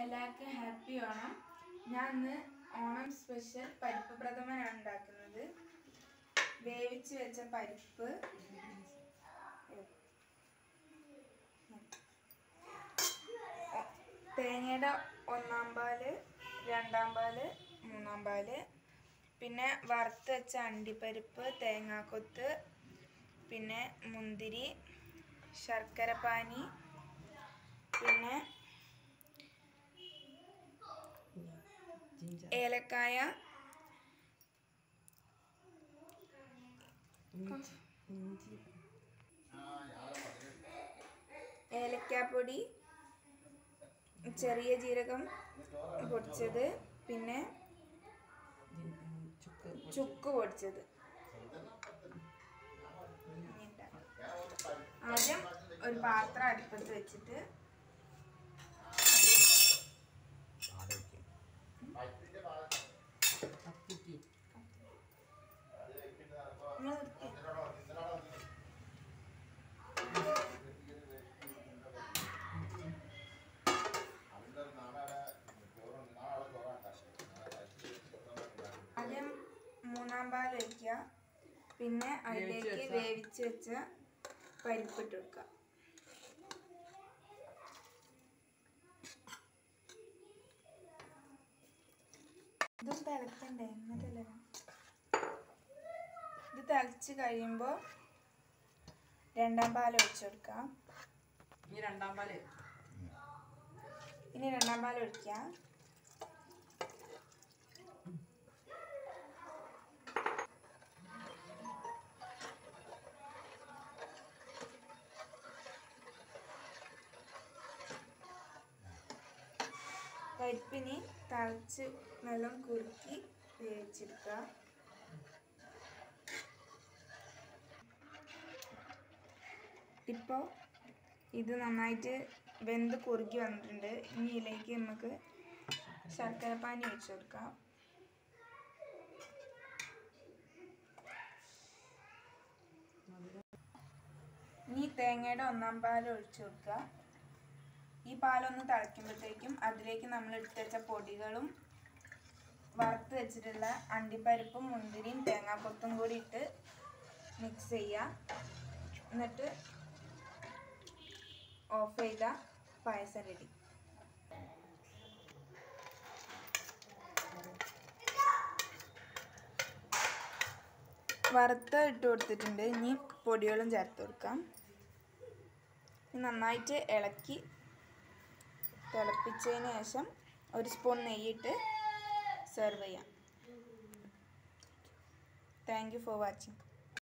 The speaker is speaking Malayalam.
എല്ലാവർക്കും ഹാപ്പി ഓണം ഞാൻ ഇന്ന് ഓണം സ്പെഷ്യൽ പരിപ്പ് പ്രഥമനാണ് ഉണ്ടാക്കുന്നത് വേവിച്ച് വെച്ച പരിപ്പ് തേങ്ങയുടെ ഒന്നാം പാല് രണ്ടാം പാല് മൂന്നാം പാല് പിന്നെ വറുത്ത് വെച്ച അണ്ടിപ്പരിപ്പ് തേങ്ങാക്കൊത്ത് പിന്നെ മുന്തിരി ശർക്കര പാനി പിന്നെ ഏലക്കായ ഏലക്കാപ്പൊടി ചെറിയ ജീരകം പൊടിച്ചത് പിന്നെ ചുക്ക് പൊടിച്ചത് ആദ്യം ഒരു പാത്രം അടുപ്പത്ത് വെച്ചിട്ട് നിങ്ങൾ നിർത്തി. ആദ്യം മൂന്നാം പാൽ വയ്ക്കുക പിന്നെ അതിലേക്ക് വേവിച്ച് വെച്ച പരിപ്പിട്ട് കൊടുക്കുക ഇതും തിളക്കണ്ടേ എന്നിട്ടല്ലേ ഇത് തിളച്ച് കഴിയുമ്പോൾ രണ്ടാം പാൽ ഒഴിച്ചു കൊടുക്കാം ഈ രണ്ടാം പാല് ഇനി രണ്ടാം പാൽ ഒഴിക്കുക പരിപ്പിനി തിളച്ച് നല്ലോണം കുറുക്കി വേവിച്ചെടുക്കുക ഇപ്പോൾ ഇത് നന്നായിട്ട് വെന്ത് കുറുക്കി വന്നിട്ടുണ്ട് ഇനി ഇതിലേക്ക് നമുക്ക് ശർക്കര പാനി ഒഴിച്ചു കൊടുക്കാം ഇനി തേങ്ങയുടെ ഒന്നാം പാൽ ഒഴിച്ചു കൊടുക്കുക ഈ പാലൊന്ന് തിളയ്ക്കുമ്പോഴത്തേക്കും അതിലേക്ക് നമ്മൾ എടുത്ത് വെച്ച പൊടികളും വറുത്ത് വെച്ചിട്ടുള്ള അണ്ടിപ്പരിപ്പും മുന്തിരിയും തേങ്ങാക്കൊത്തും കൂടി ഇട്ട് മിക്സ് ചെയ്യുക എന്നിട്ട് ഓഫ് ചെയ്ത പായസം റെഡി വറുത്ത ഇട്ട് കൊടുത്തിട്ടുണ്ട് ഇനി പൊടികളും ചേർത്ത് കൊടുക്കാം ഇനി നന്നായിട്ട് ഇളക്കി തിളപ്പിച്ചതിന് ശേഷം ഒരു സ്പൂൺ നെയ്യിട്ട് സെർവ് ചെയ്യാം താങ്ക് യു ഫോർ വാച്ചിങ്